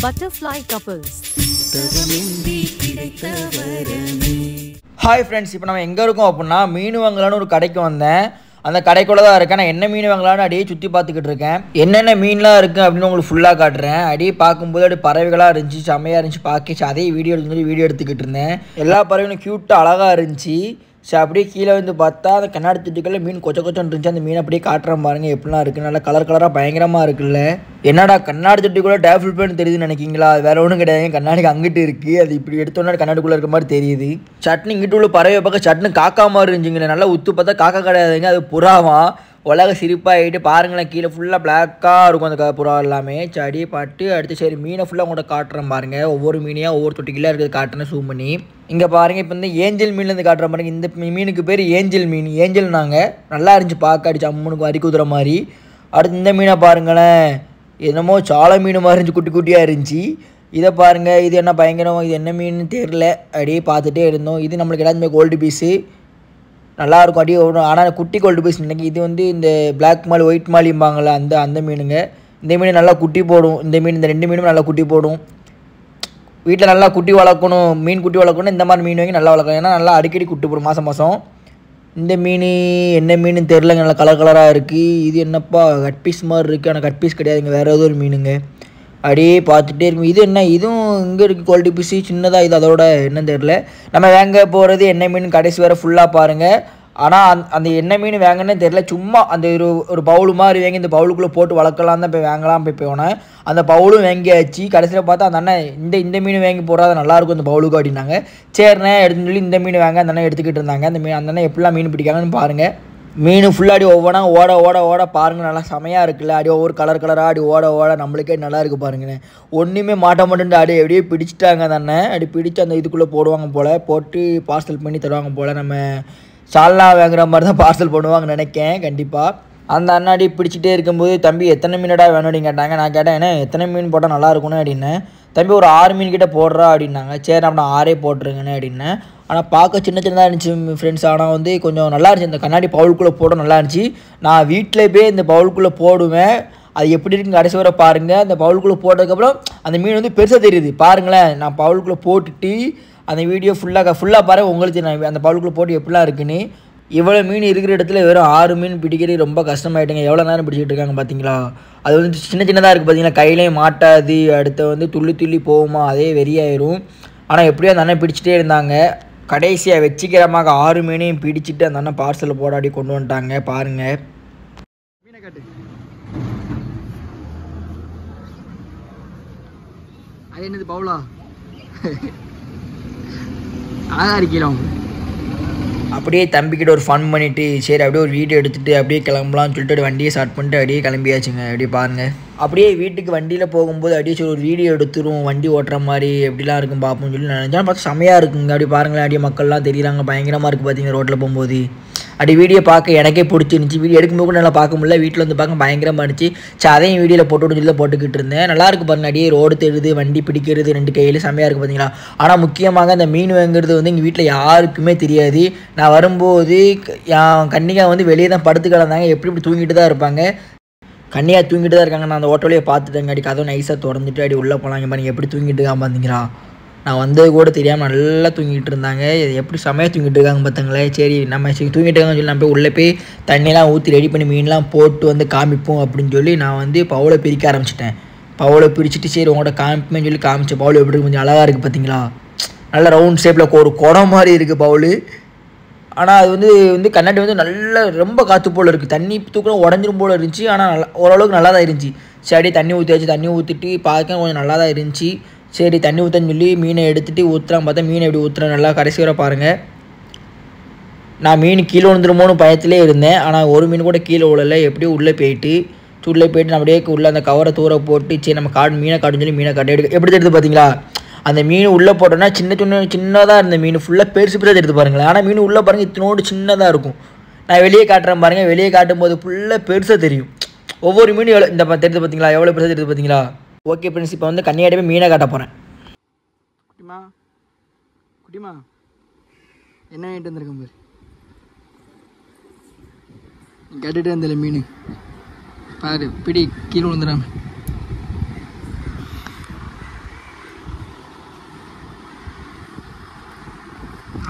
Butterfly couples. Hi friends இப்போ நம்ம எங்கே இருக்கோம் அப்படின்னா மீன் வாங்கலான்னு ஒரு கடைக்கு வந்தேன் அந்த கடைக்குள்ள தான் இருக்கேன் நான் என்ன மீன் வாங்கலான்னு அப்படியே சுற்றி பார்த்துக்கிட்டு இருக்கேன் என்னென்ன மீன்லாம் இருக்குது அப்படின்னு உங்களுக்கு ஃபுல்லாக காட்டுறேன் அப்படியே பார்க்கும்போது அப்படியே பறவைகளாக இருந்துச்சு செம்மையாக இருந்துச்சு பார்க்க அதே வீடியோ எடுத்து வீடியோ எடுத்துக்கிட்டு இருந்தேன் எல்லா பறவைகளும் க்யூட்டாக அழகாக இருந்துச்சு சரி அப்படியே கீழே வந்து பார்த்தா அந்த கண்ணாடி திட்டுக்குள்ள மீன் கொச்ச கொச்சன்னு இருந்துச்சு அந்த மீன் அப்படியே காட்டுறேன் பாருங்க எப்படிலாம் இருக்குது நல்லா கலர் கலராக பயங்கரமாக இருக்குல்ல என்னடா கண்ணாடி தொட்டிக்குள்ள டேஃபில் பேன் தெரியுதுன்னு நினைக்கிங்களா அது வேற ஒன்றும் கிடையாது கண்ணாடிக்கு அங்கிட்டு இருக்குது அது இப்படி எடுத்தோன்னா கண்ணாடிக்குள்ளே இருக்க மாதிரி தெரியுது சட்னி இங்கிட்டு உள்ள பறவை பக்கம் சட்னி காக்கா மாதிரி இருந்துச்சுங்க நல்லா உத்து பார்த்தா காக்கா கிடையாதுங்க அது புறாவா உலக சிரிப்பாகிட்டு பாருங்களேன் கீழே ஃபுல்லாக பிளாக்காக இருக்கும் அந்த க- புறா எல்லாமே சரி பாட்டு அடுத்து சரி மீனை ஃபுல்லாக உங்கள்கிட்ட காட்டுறேன் பாருங்க ஒவ்வொரு மீனையாக ஒவ்வொரு தொட்டிக்கெல்லாம் இருக்கிறது காட்டுறேன் ஜூம் பண்ணி இங்கே பாருங்க இப்போ வந்து ஏஞ்சல் மீன்லேருந்து காட்டுற பாருங்க இந்த மீ- மீனுக்கு பேர் ஏஞ்சல் மீன் ஏஞ்சல் நாங்கள் நல்லா இருந்துச்சு பார்க்க அடிச்சு அம்மனுக்கு வரி குதிரை மாதிரி அடுத்து இந்த மீனை பாருங்களேன் என்னமோ சாலை மீன் மாதிரி இருந்துச்சு குட்டி குட்டியாக இருந்துச்சு இதை பாருங்க இது என்ன பயங்கரம் இது என்ன மீன் தெரில அப்படியே பார்த்துட்டே இருந்தோம் இது நம்மளுக்கு எல்லாத்துமே கோல்டு பீஸு நல்லா இருக்கும் அடி வரும் ஆனால் குட்டி கோல்டு பீஸ் நினைக்க இது வந்து இந்த பிளாக் மாலி ஒயிட் மாலிம்பாங்கள்ல அந்த அந்த மீனுங்க இந்த மீன் நல்லா குட்டி போடும் இந்த மீன் இந்த ரெண்டு மீனும் நல்லா குட்டி போடும் வீட்டில் நல்லா குட்டி வளர்க்கணும் மீன் குட்டி வளர்க்கணும் இந்த மாதிரி மீன் வாங்கி நல்லா வளர்க்கணும் ஏன்னா நல்லா அடிக்கடி குட்டி போடும் மாதம் மாதம் இந்த மீன் என்ன மீன் தெரிலங்க நல்லா கலர் கலராக இருக்குது இது என்னப்பா கட் பீஸ் மாதிரி இருக்குது ஆனால் கட் பீஸ் கிடையாதுங்க வேறு ஏதோ ஒரு மீனுங்க அப்படியே பார்த்துட்டே இருக்கும் இது என்ன இதுவும் இங்கே இருக்குது குவாலிட்டி பீஸு சின்னதாக இது அதோட என்னன்னு தெரில நம்ம வாங்க போகிறது என்ன மீன் கடைசி வரை ஃபுல்லாக பாருங்கள் ஆனால் அந்த அந்த என்ன மீன் வாங்கன்னு தெரில சும்மா அந்த ஒரு ஒரு பவுல் மாதிரி வாங்கி இந்த பவுலுக்குள்ளே போட்டு வளர்க்கலாம் தான் போய் வாங்கலாம் போய் போனேன் அந்த பவுலும் வாங்கியாச்சு கடைசியில் பார்த்தா அந்த அண்ணன் இந்த இந்த மீன் வாங்கி போடுறது நல்லாயிருக்கும் இந்த பவுலுக்கு அப்படின்னாங்க சரிண்ணே எடுத்துன்னு சொல்லி இந்த மீன் வாங்க அந்த அண்ணன் எடுத்துக்கிட்டு இருந்தாங்க அந்த மீன் அந்த அண்ணன் எப்படிலாம் மீன் பிடிக்காங்கன்னு பாருங்கள் மீன் ஃபுல்லாக அடி ஒவ்வொன்றா ஓட ஓட ஓட பாருங்க நல்லா செமையாக இருக்குல்ல அடி ஒவ்வொரு கலர் கலராக அடி ஓட ஓட நம்மளுக்கே நல்லா இருக்கு பாருங்கண்ணே ஒன்றுமே மாட்ட மாட்டேன் அடி அப்படியே பிடிச்சிட்டாங்க அந்த அண்ணன் அப்படி பிடிச்சு அந்த இதுக்குள்ளே போடுவாங்க போல் போட்டு பார்சல் பண்ணி தருவாங்க போல் நம்ம சால்னா வாங்குற மாதிரி தான் பார்சல் பண்ணுவாங்கன்னு நினைக்கேன் கண்டிப்பாக அந்த அண்ணாடி பிடிச்சிட்டே இருக்கும்போது தம்பி எத்தனை மீனடா வேணும் அப்படின்னு கேட்டாங்க நான் கேட்டேன் என்ன எத்தனை மீன் போட்டால் நல்லா இருக்கும்னு அப்படின்னேன் தம்பி ஒரு ஆறு மீன் கிட்ட போடுறா அப்படின்னாங்க சரி அப்படி ஆறே போட்டுருங்கண்ணே அப்படின்னேன் ஆனால் பார்க்க சின்ன சின்னதாக இருந்துச்சு ஃப்ரெண்ட்ஸ் ஆனால் வந்து கொஞ்சம் நல்லா இருந்துச்சு இந்த கண்ணாடி பவுலுக்குள்ளே போட நல்லா இருந்துச்சு நான் வீட்டில் போய் இந்த பவுலுக்குள்ளே போடுவேன் அது எப்படி இருக்குன்னு கடைசி வரை பாருங்கள் அந்த பவுலுக்குள்ளே போட்டதுக்கப்புறம் அந்த மீன் வந்து பெருசாக தெரியுது பாருங்களேன் நான் பவுலுக்குள்ளே போட்டுட்டு அந்த வீடியோ ஃபுல்லாக ஃபுல்லாக பாருங்க உங்களுக்கு தெரியும் அந்த பவுலுக்குள்ளே போட்டு எப்படிலாம் இருக்குன்னு இவ்வளோ மீன் இருக்கிற இடத்துல வெறும் ஆறு மீன் பிடிக்கிறது ரொம்ப கஷ்டமாயிட்டுங்க எவ்வளோ நேரம் பிடிச்சிட்டு இருக்காங்க பார்த்தீங்களா அது வந்து சின்ன சின்னதாக இருக்குது பார்த்தீங்களா கையிலையும் மாட்டாது அடுத்து வந்து துள்ளி துள்ளி போகுமா அதே வெறியாயிரும் ஆனால் எப்படியோ அந்த அண்ணன் பிடிச்சிட்டே இருந்தாங்க கடைசியாக வச்சிக்கிறமாக ஆறு மீனையும் பிடிச்சிட்டு அந்த அண்ணன் பார்சலில் போடாடி கொண்டு வந்துட்டாங்க பாருங்கள் மீனை காட்டு அது என்னது பவுலா அழகா இருக்கலாம் அப்படியே தம்பிக்கிட்ட ஒரு ஃபன் பண்ணிட்டு சரி அப்படியே ஒரு வீடியோ எடுத்துட்டு அப்படியே கிளம்பலாம்னு சொல்லிட்டு அப்படியே வண்டியை ஸ்டார்ட் பண்ணிட்டு அப்படியே கிளம்பியாச்சுங்க அப்படியே பாருங்க அப்படியே வீட்டுக்கு வண்டியில் போகும்போது அப்படியே சரி ஒரு வீடியோ எடுத்துருவோம் வண்டி ஓட்டுற மாதிரி எப்படிலாம் இருக்கும் பார்ப்போம்னு சொல்லி நினைச்சா பார்த்தா செமையாக இருக்குங்க அப்படி பாருங்களேன் அப்படியே மக்கள்லாம் தெரியுறாங்க பயங்கரமாக இருக்குது பார்த்தீங்க ரோட்டில் போகும்போது அப்படி வீடியோ பார்க்க எனக்கே பிடிச்சிருந்துச்சி வீடியோ எடுக்கும்போது கூட நல்லா பார்க்க முடியல வீட்டில் வந்து பார்க்க பயங்கரமாக இருந்துச்சு சரி அதையும் வீடியோவில் போட்டு சொல்லி தான் போட்டுக்கிட்டு இருந்தேன் நல்லா இருக்கு பாருங்க அப்படியே ரோடு தெரியுது வண்டி பிடிக்கிறது ரெண்டு கையில் செம்மையாக இருக்குது பார்த்தீங்களா ஆனால் முக்கியமாக இந்த மீன் வாங்குறது வந்து எங்கள் வீட்டில் யாருக்குமே தெரியாது நான் வரும்போது க- என் கன்னிகா வந்து வெளியே தான் படுத்து கிடந்தாங்க எப்படி இப்படி தூங்கிட்டு தான் இருப்பாங்க கன்னியா தூங்கிட்டு தான் இருக்காங்க நான் அந்த ஓட்டோலையே பார்த்துட்டேங்க அடி கதவை நைஸாக திறந்துட்டு அடி உள்ளே போனாங்க பாருங்க எப்படி தூங்கிட்டு இருக்காங்க பார்த்தீங்களா நான் வந்தது கூட தெரியாமல் நல்லா தூங்கிட்டு இருந்தாங்க இது எப்படி செமையாக தூங்கிட்டு இருக்காங்க பார்த்தாங்களே சரி நம்ம சரி தூங்கிட்டு இருக்காங்கன்னு சொல்லி நான் போய் உள்ளே போய் தண்ணியெல்லாம் ஊற்றி ரெடி பண்ணி மீன்லாம் போட்டு வந்து காமிப்போம் அப்படின்னு சொல்லி நான் வந்து பவுலை பிரிக்க ஆரம்பிச்சிட்டேன் பவுலை பிரிச்சுட்டு சரி உங்கள்கிட்ட காமிப்பேன்னு சொல்லி காமிச்சேன் பவுல் எப்படி இருக்கு? கொஞ்சம் அழகாக இருக்குது பார்த்தீங்களா நல்ல ரவுண்ட் ஷேப்பில் ஒரு குடம் மாதிரி இருக்குது பவுலு ஆனால் அது வந்து வந்து கண்ணாடி வந்து நல்ல ரொம்ப காற்று போல் இருக்குது தண்ணி தூக்கம் உடஞ்சிரும் போல் இருந்துச்சு ஆனால் நல்லா ஓரளவுக்கு நல்லா தான் இருந்துச்சு சரி தண்ணி ஊற்றியாச்சு தண்ணி ஊற்றிட்டு பார்க்க கொஞ்சம் நல்லா தான் இருந்துச்சு சரி தண்ணி ஊற்றன்னு சொல்லி மீனை எடுத்துட்டு ஊற்றுறான் பார்த்தா மீனை எப்படி ஊற்றுறேன் நல்லா கடைசி வரை பாருங்கள் நான் மீன் கீழே விழுந்துருமோன்னு பயத்திலே இருந்தேன் ஆனால் ஒரு மீன் கூட கீழே விழல எப்படியோ உள்ளே போயிட்டு உள்ளே போயிட்டு நம்ம அப்படியே உள்ளே அந்த கவரை தூர போட்டு சரி நம்ம காடு மீனை காட்டுன்னு சொல்லி மீனை காட்டு எடுக்க எப்படி தெரியுது பார்த்தீங்களா அந்த மீன் உள்ளே போட்டோன்னா சின்ன சின்ன சின்னதாக இருந்த மீன் ஃபுல்லாக பெருசு பெருசாக எடுத்து பாருங்களேன் ஆனால் மீன் உள்ளே பாருங்கள் இத்தனோடு சின்னதாக இருக்கும் நான் வெளியே காட்டுறேன் பாருங்கள் வெளியே காட்டும் போது ஃபுல்லாக பெருசாக தெரியும் ஒவ்வொரு மீனும் எவ்வளோ இந்த பா- தெரியுது பார்த்தீங்களா எவ்வளோ பெருசாக தெரியுது பார்த்தீங்களா ஓகே ஃப்ரெண்ட்ஸ் இப்போ வந்து கன்னியாடி போய் மீனை காட்ட போகிறேன் குட்டிமா குட்டிமா என்ன வாங்கிட்டு வந்திருக்கேன் பாரு கட்டுட்டு வந்தல மீன் பாரு பிடி கீழே விழுந்துடாம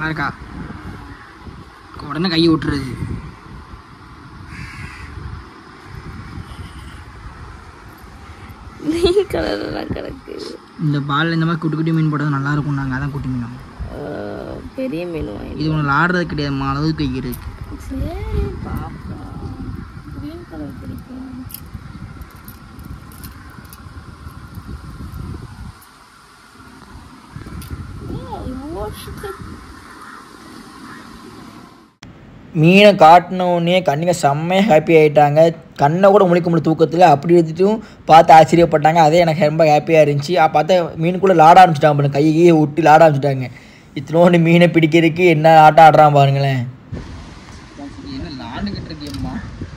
நல்லா இருக்கா உடனே கையை விட்டுறது நீ கலர்லாம் கிடக்கு இந்த பாலில் இந்த மாதிரி குட்டி குட்டி மீன் போட்டது நல்லா இருக்கும் நாங்கள் அதான் குட்டி மீன் ஆஹ், பெரிய மீன் வாங்கி இது ஒன்று ஆடுறது கிடையாது அளவுக்கு கை இருக்கு சரி பாப்பா க்ரீன் கலர் பிடிக்கும் ஏன் இவ்வளோ sugar? மீனை காட்டின உடனே கண்ணிங்க செம்மையாக ஹாப்பி ஆகிட்டாங்க கண்ணை கூட முழிக்க முடியும் தூக்கத்தில் அப்படி எடுத்துட்டும் பார்த்து ஆச்சரியப்பட்டாங்க அதே எனக்கு ரொம்ப ஹாப்பியாக இருந்துச்சு அப்போ பார்த்தா மீனுக்குள்ளே லாட ஆரம்பிச்சிட்டாங்க பாருங்க கையை கையை விட்டு லாட ஆரம்பிச்சிட்டாங்க இத்தனோண்டு மீனை பிடிக்கிறதுக்கு என்ன ஆட்டம் ஆடுறான் பாருங்களேன் என்ன லாண்டுக்கிட்டு இருக்கியம்மா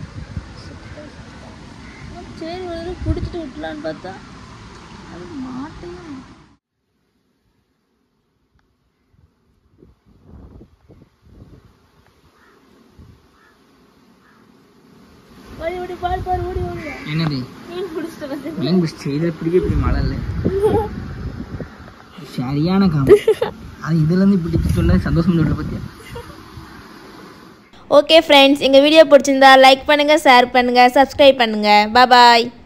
சரி வந்து பிடிச்சிட்டு விட்டலான்னு பார்த்தா அது மாட்டையும் ஓடி ஓடி பாரு பாரு ஓடி ஓடி என்னது மீன் பிடிச்சிட்டு வந்து மீன் பிடிச்சி இதில் பிடிக்க பிடி மழை இல்லை சரியான காமம் அது இதுலேருந்து பிடிச்சி சொன்ன சந்தோஷம் சொல்ல பற்றியா ஓகே ஃப்ரெண்ட்ஸ் எங்கள் வீடியோ பிடிச்சிருந்தா லைக் பண்ணுங்கள் ஷேர் பண்ணுங்கள் சப்ஸ்கிரைப் பண்ணுங்கள் பாய்